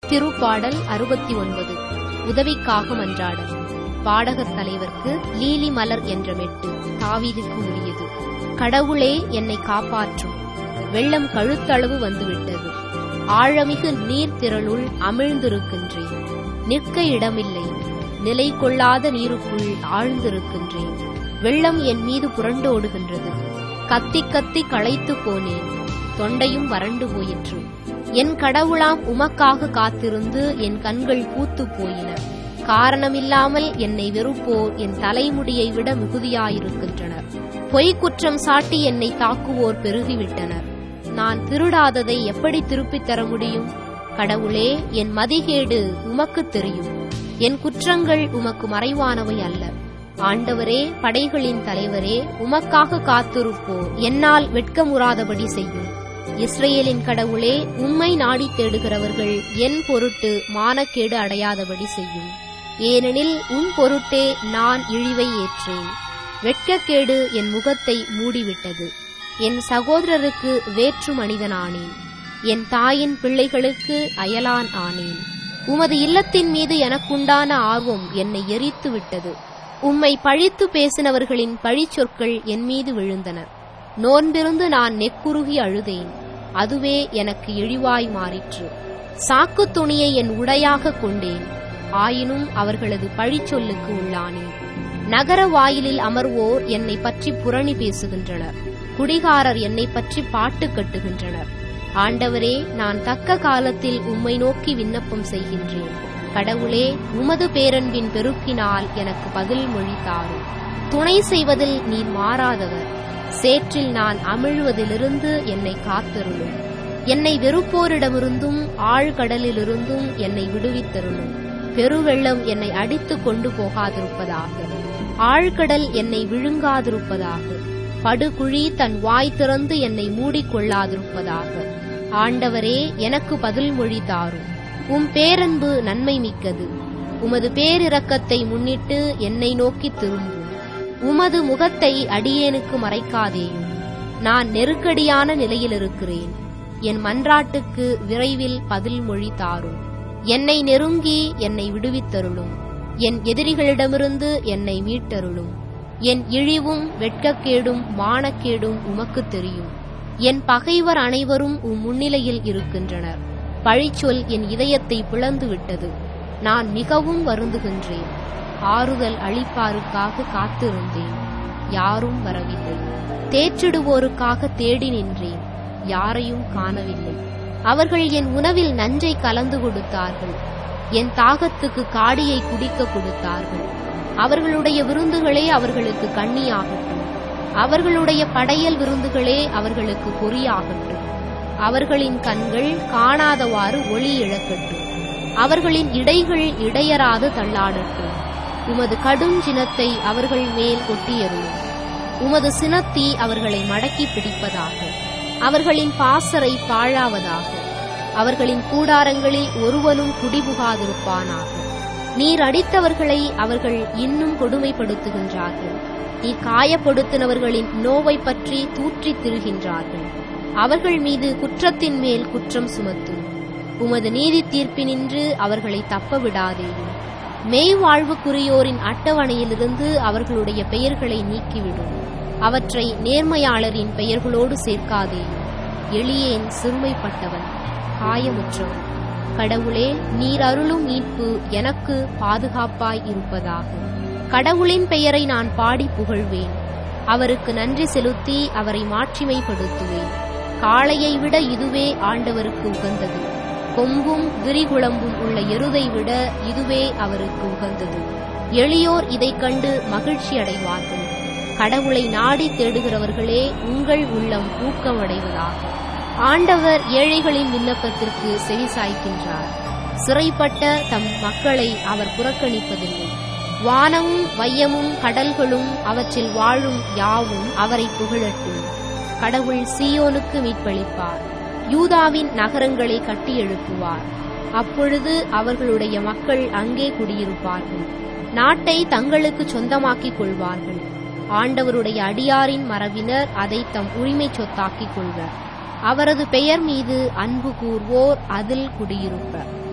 திருப்பாடல் அறுபத்தி ஒன்பது உதவிக்காக மன்றாடல் பாடகர் தலைவர்க்கு லீலி மலர் என்ற மெட்டு தாவீதுக்கு உரியது கடவுளே என்னை காப்பாற்றும் வெள்ளம் கழுத்தளவு வந்துவிட்டது ஆழமிகு நீர்த்திரளுள் அமிழ்ந்திருக்கின்றேன் நிற்க இடமில்லை நிலை கொள்ளாத நீருக்குள் ஆழ்ந்திருக்கின்றேன் வெள்ளம் என் மீது புரண்டோடுகின்றது கத்தி கத்தி களைத்து போனேன் தொண்டையும் வறண்டு போயிற்று என் கடவுளாம் உமக்காக காத்திருந்து என் கண்கள் பூத்து போயின காரணமில்லாமல் என்னை வெறுப்போர் என் தலைமுடியை விட மிகுதியாயிருக்கின்றனர் பொய் குற்றம் சாட்டி என்னை தாக்குவோர் பெருகிவிட்டனர் நான் திருடாததை எப்படி திருப்பித் தர முடியும் கடவுளே என் மதிகேடு உமக்கு தெரியும் என் குற்றங்கள் உமக்கு மறைவானவை அல்ல ஆண்டவரே படைகளின் தலைவரே உமக்காக காத்திருப்போ என்னால் வெட்கமுறாதபடி செய்யும் இஸ்ரேலின் கடவுளே உம்மை நாடி தேடுகிறவர்கள் என் பொருட்டு மானக்கேடு அடையாதபடி செய்யும் ஏனெனில் உன் பொருட்டே நான் இழிவை ஏற்றேன் வெட்கக்கேடு என் முகத்தை மூடிவிட்டது என் சகோதரருக்கு வேற்று மனிதனானேன் என் தாயின் பிள்ளைகளுக்கு அயலான் ஆனேன் உமது இல்லத்தின் மீது எனக்குண்டான ஆர்வம் என்னை எரித்து விட்டது உம்மை பழித்து பேசினவர்களின் பழிச்சொற்கள் என் மீது விழுந்தன நோன்பிருந்து நான் நெக்குருகி அழுதேன் அதுவே எனக்கு இழிவாய் மாறிற்று சாக்கு துணியை என் உடையாக கொண்டேன் ஆயினும் அவர்களது பழிச்சொல்லுக்கு உள்ளானேன் நகர வாயிலில் அமர்வோர் என்னை பற்றி புரணி பேசுகின்றனர் குடிகாரர் என்னை பற்றி பாட்டு கட்டுகின்றனர் ஆண்டவரே நான் தக்க காலத்தில் உம்மை நோக்கி விண்ணப்பம் செய்கின்றேன் கடவுளே உமது பேரன்பின் பெருக்கினால் எனக்கு பதில் மொழி தாரும் துணை செய்வதில் நீர் மாறாதவர் சேற்றில் நான் அமிழ்வதிலிருந்து என்னை காத்தருளும் என்னை வெறுப்போரிடமிருந்தும் ஆழ்கடலிலிருந்தும் என்னை விடுவித்தருளும் பெருவெள்ளம் என்னை அடித்துக் கொண்டு போகாதிருப்பதாக ஆழ்கடல் என்னை விழுங்காதிருப்பதாக படுகுழி தன் வாய் திறந்து என்னை மூடிக்கொள்ளாதிருப்பதாக ஆண்டவரே எனக்கு பதில் மொழி தாரும் உம் பேரன்பு நன்மை மிக்கது உமது பேரிரக்கத்தை முன்னிட்டு என்னை நோக்கி திரும்பும் உமது முகத்தை அடியேனுக்கு மறைக்காதேயும் நான் நெருக்கடியான நிலையில் இருக்கிறேன் என் மன்றாட்டுக்கு விரைவில் பதில் மொழி தாரும் என்னை நெருங்கி என்னை விடுவித்தருளும் என் எதிரிகளிடமிருந்து என்னை மீட்டருளும் என் இழிவும் வெட்கக்கேடும் மானக்கேடும் உமக்கு தெரியும் என் பகைவர் அனைவரும் உம் முன்னிலையில் இருக்கின்றனர் பழிச்சொல் என் இதயத்தை பிளந்து விட்டது நான் மிகவும் வருந்துகின்றேன் ஆறுதல் அளிப்பாருக்காக காத்திருந்தேன் யாரும் வரவில்லை தேற்றிடுவோருக்காக தேடி நின்றேன் யாரையும் காணவில்லை அவர்கள் என் உணவில் நஞ்சை கலந்து கொடுத்தார்கள் என் தாகத்துக்கு காடியை குடிக்க கொடுத்தார்கள் அவர்களுடைய விருந்துகளே அவர்களுக்கு கண்ணியாகட்டும் அவர்களுடைய படையல் விருந்துகளே அவர்களுக்கு பொறியாகட்டும் அவர்களின் கண்கள் காணாதவாறு ஒளி இழக்கட்டும் அவர்களின் இடைகள் இடையராது தள்ளாடட்டும் உமது கடும் சினத்தை அவர்கள் மேல் கொட்டியருளும் உமது சினத்தி அவர்களை மடக்கி பிடிப்பதாக அவர்களின் பாசறை பாழாவதாக அவர்களின் கூடாரங்களில் ஒருவனும் குடிபுகாதிருப்பானாக நீர் அடித்தவர்களை அவர்கள் இன்னும் கொடுமைப்படுத்துகின்றார்கள் நீ காயப்படுத்தினவர்களின் நோவை பற்றி தூற்றித் திரிகின்றார்கள் அவர்கள் மீது குற்றத்தின் மேல் குற்றம் சுமத்தும் உமது நீதி தீர்ப்பினின்று அவர்களை தப்ப விடாதேயும் மெய்வாழ்வுக்குரியோரின் அட்டவணையிலிருந்து அவர்களுடைய பெயர்களை நீக்கிவிடும் அவற்றை நேர்மையாளரின் பெயர்களோடு சேர்க்காதேயும் எளியேன் சிறுமைப்பட்டவன் காயமுற்றவன் கடவுளே நீர் அருளும் மீட்பு எனக்கு பாதுகாப்பாய் இருப்பதாக கடவுளின் பெயரை நான் பாடி புகழ்வேன் அவருக்கு நன்றி செலுத்தி அவரை மாட்சிமைப்படுத்துவேன் காளையை விட இதுவே ஆண்டவருக்கு உகந்தது கொம்பும் விரிகுளம்பும் உள்ள எருதை விட இதுவே அவருக்கு உகந்தது எளியோர் இதைக் கண்டு மகிழ்ச்சி அடைவார்கள் கடவுளை நாடி தேடுகிறவர்களே உங்கள் உள்ளம் ஊக்கமடைவதாக ஆண்டவர் ஏழைகளின் விண்ணப்பத்திற்கு செவிசாய்க்கின்றார் சிறைப்பட்ட தம் மக்களை அவர் புறக்கணிப்பதில்லை வானமும் வையமும் கடல்களும் அவற்றில் வாழும் யாவும் அவரை புகழட்டும் கடவுள் சீயோனுக்கு மீட்பளிப்பார் யூதாவின் நகரங்களை கட்டி எழுப்புவார் அப்பொழுது அவர்களுடைய மக்கள் அங்கே குடியிருப்பார்கள் நாட்டை தங்களுக்கு சொந்தமாக்கிக் கொள்வார்கள் ஆண்டவருடைய அடியாரின் மரபினர் அதை தம் உரிமை சொத்தாக்கிக் கொள்வர் அவரது பெயர் மீது அன்பு கூர்வோர் அதில் குடியிருப்பர்